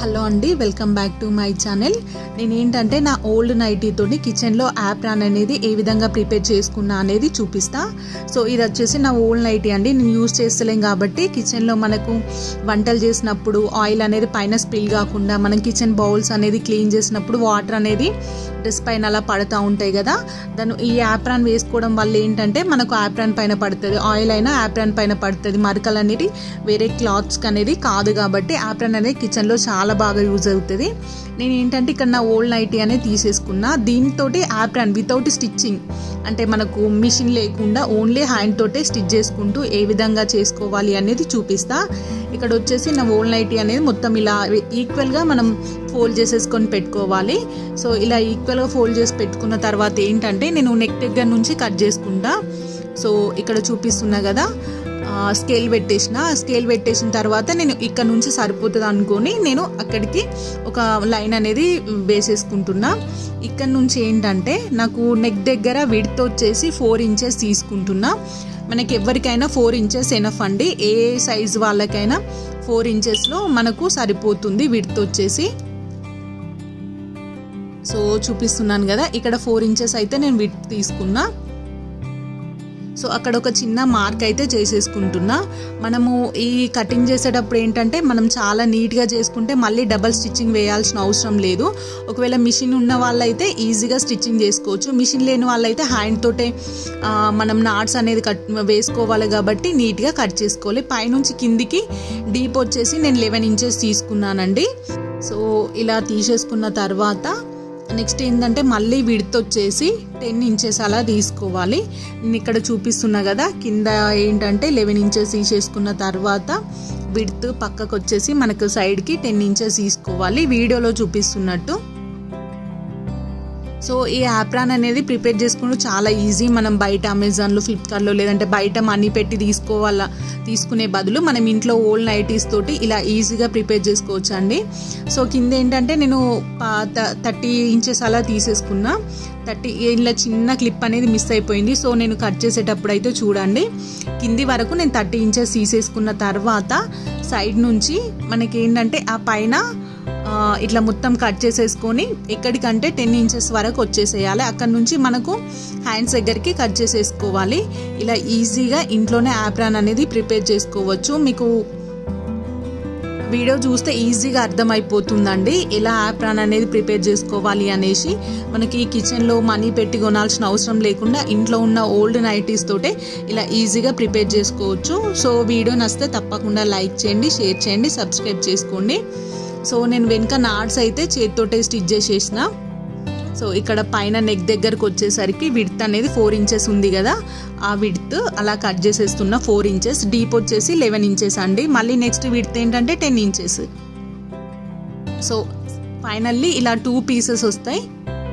hello అండి welcome back to my channel నేను ఏంటంటే నా ఓల్డ్ నైటీతోని కిచెన్లో యాప్ రాన్ అనేది ఏ విధంగా ప్రిపేర్ చేసుకున్నా అనేది చూపిస్తా సో ఇది వచ్చేసి నా ఓల్డ్ నైటీ అండి నేను యూస్ చేస్తలేం కాబట్టి కిచెన్లో మనకు వంటలు చేసినప్పుడు ఆయిల్ అనేది పైన స్పిల్ కాకుండా మనం కిచెన్ బౌల్స్ అనేది క్లీన్ చేసినప్పుడు వాటర్ అనేది డ్రెస్ పైన అలా పడుతూ ఉంటాయి కదా దాన్ని ఈ యాప్రాన్ వేసుకోవడం వల్ల ఏంటంటే మనకు యాప్రాన్ పైన పడుతుంది ఆయిల్ అయినా యాప్రాన్ పైన పడుతుంది మరకలు అనేది వేరే క్లాత్స్కి అనేది కాదు కాబట్టి యాప్రాన్ అనేది కిచెన్లో చాలా బాగా యూజ్ అవుతుంది నేను ఏంటంటే ఇక్కడ నా ఓల్డ్ నైటీ అనేది తీసేసుకున్నా దీంతో యాప్రాన్ వితౌట్ స్టిచ్చింగ్ అంటే మనకు మిషన్ లేకుండా ఓన్లీ హ్యాండ్ తోటే స్టిచ్ చేసుకుంటూ ఏ విధంగా చేసుకోవాలి అనేది చూపిస్తా ఇక్కడ వచ్చేసి నా ఓల్డ్ నైటీ అనేది మొత్తం ఇలా ఈక్వల్గా మనం ఫోల్డ్ చేసేసుకొని పెట్టుకోవాలి సో ఇలా ఈక్వల్గా ఫోల్డ్ చేసి పెట్టుకున్న తర్వాత ఏంటంటే నేను నెక్ దగ్గర నుంచి కట్ చేసుకుంటా సో ఇక్కడ చూపిస్తున్నా కదా స్కేల్ పెట్టేసిన స్కేల్ పెట్టేసిన తర్వాత నేను ఇక్కడ నుంచి సరిపోతుంది అనుకొని నేను అక్కడికి ఒక లైన్ అనేది వేసేసుకుంటున్నా ఇక్కడ నుంచి ఏంటంటే నాకు నెక్ దగ్గర విడ్త్ వచ్చేసి ఫోర్ ఇంచెస్ తీసుకుంటున్నా మనకి ఎవరికైనా ఫోర్ ఇంచెస్ ఎనఫ్ అండి ఏ సైజ్ వాళ్ళకైనా ఫోర్ ఇంచెస్లో మనకు సరిపోతుంది విడ్త్ వచ్చేసి సో చూపిస్తున్నాను కదా ఇక్కడ ఫోర్ ఇంచెస్ అయితే నేను విడ్ తీసుకున్నా సో అక్కడ ఒక చిన్న మార్క్ అయితే చేసేసుకుంటున్నా మనము ఈ కటింగ్ చేసేటప్పుడు ఏంటంటే మనం చాలా నీట్గా చేసుకుంటే మళ్ళీ డబల్ స్టిచ్చింగ్ వేయాల్సిన అవసరం లేదు ఒకవేళ మిషన్ ఉన్న వాళ్ళైతే ఈజీగా స్టిచ్చింగ్ చేసుకోవచ్చు మిషన్ లేని వాళ్ళైతే హ్యాండ్ తోటే మనం నాట్స్ అనేది కట్ వేసుకోవాలి కాబట్టి నీట్గా కట్ చేసుకోవాలి పైనుంచి కిందికి డీప్ వచ్చేసి నేను లెవెన్ ఇంచెస్ తీసుకున్నానండి సో ఇలా తీసేసుకున్న తర్వాత నెక్స్ట్ ఏంటంటే మళ్ళీ విడత్ వచ్చేసి టెన్ ఇంచెస్ అలా తీసుకోవాలి నేను ఇక్కడ చూపిస్తున్నా కదా కింద ఏంటంటే లెవెన్ ఇంచెస్ తీసేసుకున్న తర్వాత విడత్ పక్కకు వచ్చేసి మనకు సైడ్కి టెన్ ఇంచెస్ తీసుకోవాలి వీడియోలో చూపిస్తున్నట్టు సో ఈ యాప్రాన్ అనేది ప్రిపేర్ చేసుకుంటూ చాలా ఈజీ మనం బయట అమెజాన్లో ఫ్లిప్కార్ట్లో లేదంటే బయట మనీ పెట్టి తీసుకోవాలా తీసుకునే బదులు మనం ఇంట్లో ఓల్డ్ నైటీస్ తోటి ఇలా ఈజీగా ప్రిపేర్ చేసుకోవచ్చు అండి సో కింద ఏంటంటే నేను థర్టీ ఇంచెస్ అలా తీసేసుకున్నా థర్టీ ఇలా చిన్న క్లిప్ అనేది మిస్ అయిపోయింది సో నేను కట్ చేసేటప్పుడు అయితే చూడండి కింది వరకు నేను థర్టీ ఇంచెస్ తీసేసుకున్న తర్వాత సైడ్ నుంచి మనకి ఏంటంటే ఆ పైన ఇట్లా మొత్తం కట్ చేసేసుకొని ఎక్కడికంటే టెన్ ఇంచెస్ వరకు వచ్చేసేయాలి అక్కడ నుంచి మనకు హ్యాండ్స్ దగ్గరికి కట్ చేసేసుకోవాలి ఇలా ఈజీగా ఇంట్లోనే యాప్రాన్ అనేది ప్రిపేర్ చేసుకోవచ్చు మీకు వీడియో చూస్తే ఈజీగా అర్థమైపోతుందండి ఎలా యాప్రాన్ అనేది ప్రిపేర్ చేసుకోవాలి అనేసి మనకి ఈ కిచెన్లో మనీ పెట్టి కొనాల్సిన అవసరం లేకుండా ఇంట్లో ఉన్న ఓల్డ్ నైటీస్ తోటే ఇలా ఈజీగా ప్రిపేర్ చేసుకోవచ్చు సో వీడియో నచ్చితే తప్పకుండా లైక్ చేయండి షేర్ చేయండి సబ్స్క్రైబ్ చేసుకోండి సో నేను వెనుక నాట్స్ అయితే చేతితోటే స్టిచ్ చేసేసిన సో ఇక్కడ పైన నెక్ దగ్గరకు వచ్చేసరికి విడ్త్ అనేది ఫోర్ ఇంచెస్ ఉంది కదా ఆ విడ్త్ అలా కట్ చేసేస్తున్న ఫోర్ ఇంచెస్ డీప్ వచ్చేసి లెవెన్ ఇంచెస్ అండి మళ్ళీ నెక్స్ట్ విడ్త్ ఏంటంటే టెన్ ఇంచెస్ సో ఫైనల్లీ ఇలా టూ పీసెస్ వస్తాయి